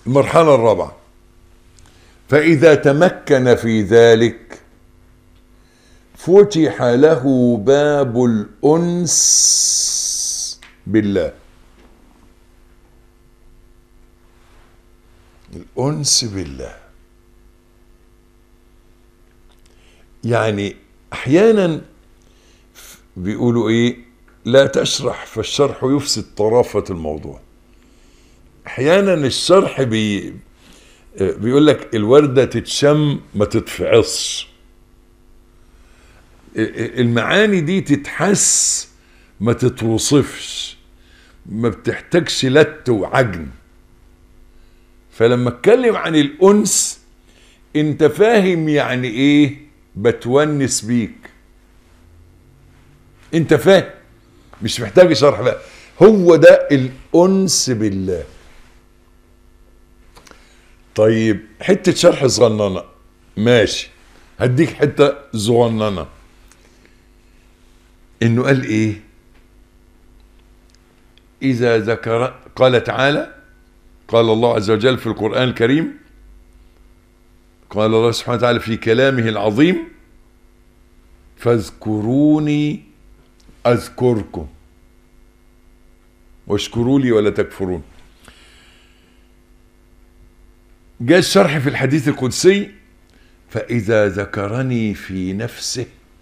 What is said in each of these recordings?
المرحلة الرابعة فإذا تمكن في ذلك فتح له باب الأنس بالله الأنس بالله يعني أحيانا بيقولوا إيه لا تشرح فالشرح يفسد طرافة الموضوع أحيانا الشرح بي بيقول لك الوردة تتشم ما تتفعصش المعاني دي تتحس ما تتوصفش ما بتحتاجش لت وعجن فلما اتكلم عن الانس انت فاهم يعني ايه بتونس بيك انت فاهم مش محتاج شرح بقى هو ده الانس بالله طيب حته شرح صغننه ماشي هديك حته صغننه انه قال ايه اذا ذكر قال تعالى قال الله عز وجل في القران الكريم قال الله سبحانه وتعالى في كلامه العظيم فاذكروني اذكركم واشكروا لي ولا تكفرون جاء الشرح في الحديث القدسي فإذا ذكرني في نفسه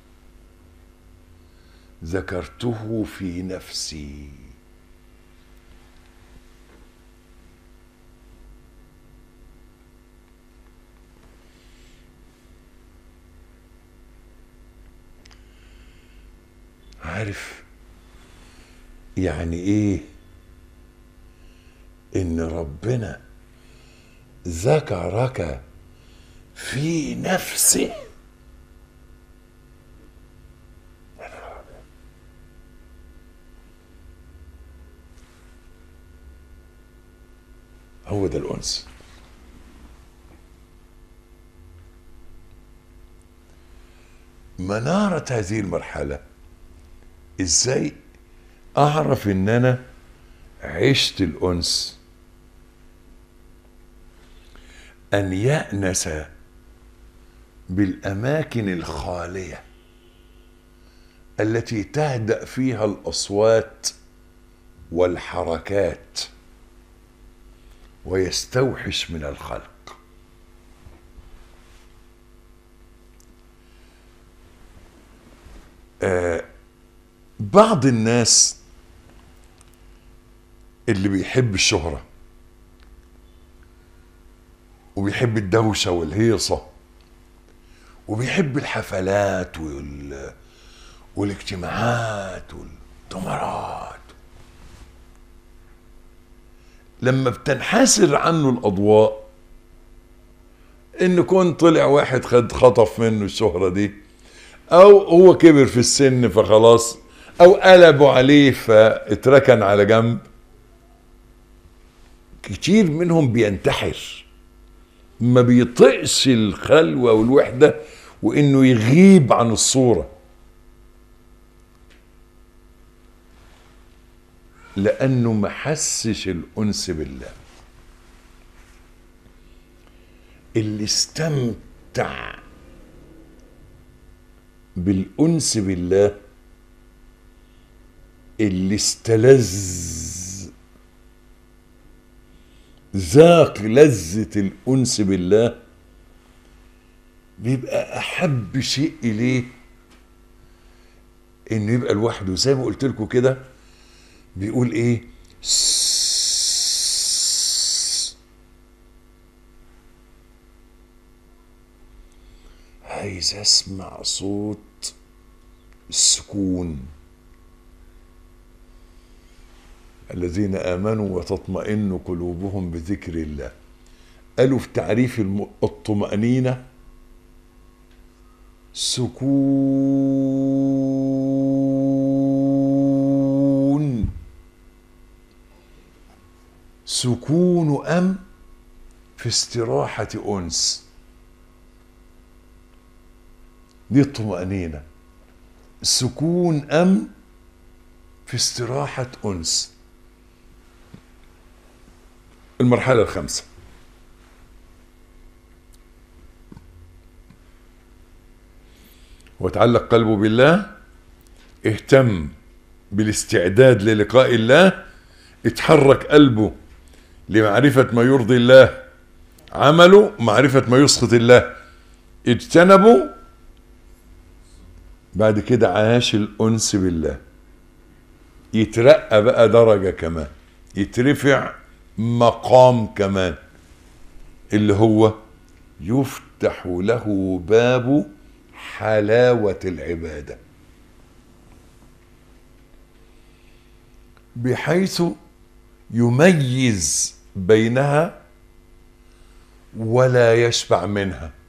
ذكرته في نفسي عارف يعني ايه ان ربنا ذكرك في نفسه هو ده الأنس منارة هذه المرحلة ازاي اعرف ان انا عشت الأنس أن يأنس بالأماكن الخالية التي تهدأ فيها الأصوات والحركات ويستوحش من الخلق آه بعض الناس اللي بيحب الشهره وبيحب الدوشة والهيصة وبيحب الحفلات وال... والاجتماعات والتمرات لما بتنحسر عنه الأضواء إن كون طلع واحد خد خطف منه الشهرة دي أو هو كبر في السن فخلاص أو قلبوا عليه فاتركن على جنب كتير منهم بينتحر ما بيطقش الخلوة والوحدة وإنه يغيب عن الصورة لأنه ما حسش الأنس بالله اللي استمتع بالأنس بالله اللي استلذ ذاق لذة الأنس بالله بيبقى أحب شيء إليه إنه يبقى لوحده زي ما قلت لكم كده بيقول إيه عايز أسمع صوت السكون الذين آمنوا وتطمئن قلوبهم بذكر الله قالوا في تعريف الم- الطمأنينة سكون سكون أم في استراحة أنس دي الطمأنينة سكون أم في استراحة أنس المرحلة الخامسة وتعلق قلبه بالله اهتم بالاستعداد للقاء الله اتحرك قلبه لمعرفة ما يرضي الله عمله معرفة ما يسخط الله اجتنبه بعد كده عاش الأنس بالله يترقى بقى درجة كمان يترفع مقام كمان اللي هو يفتح له باب حلاوة العبادة بحيث يميز بينها ولا يشبع منها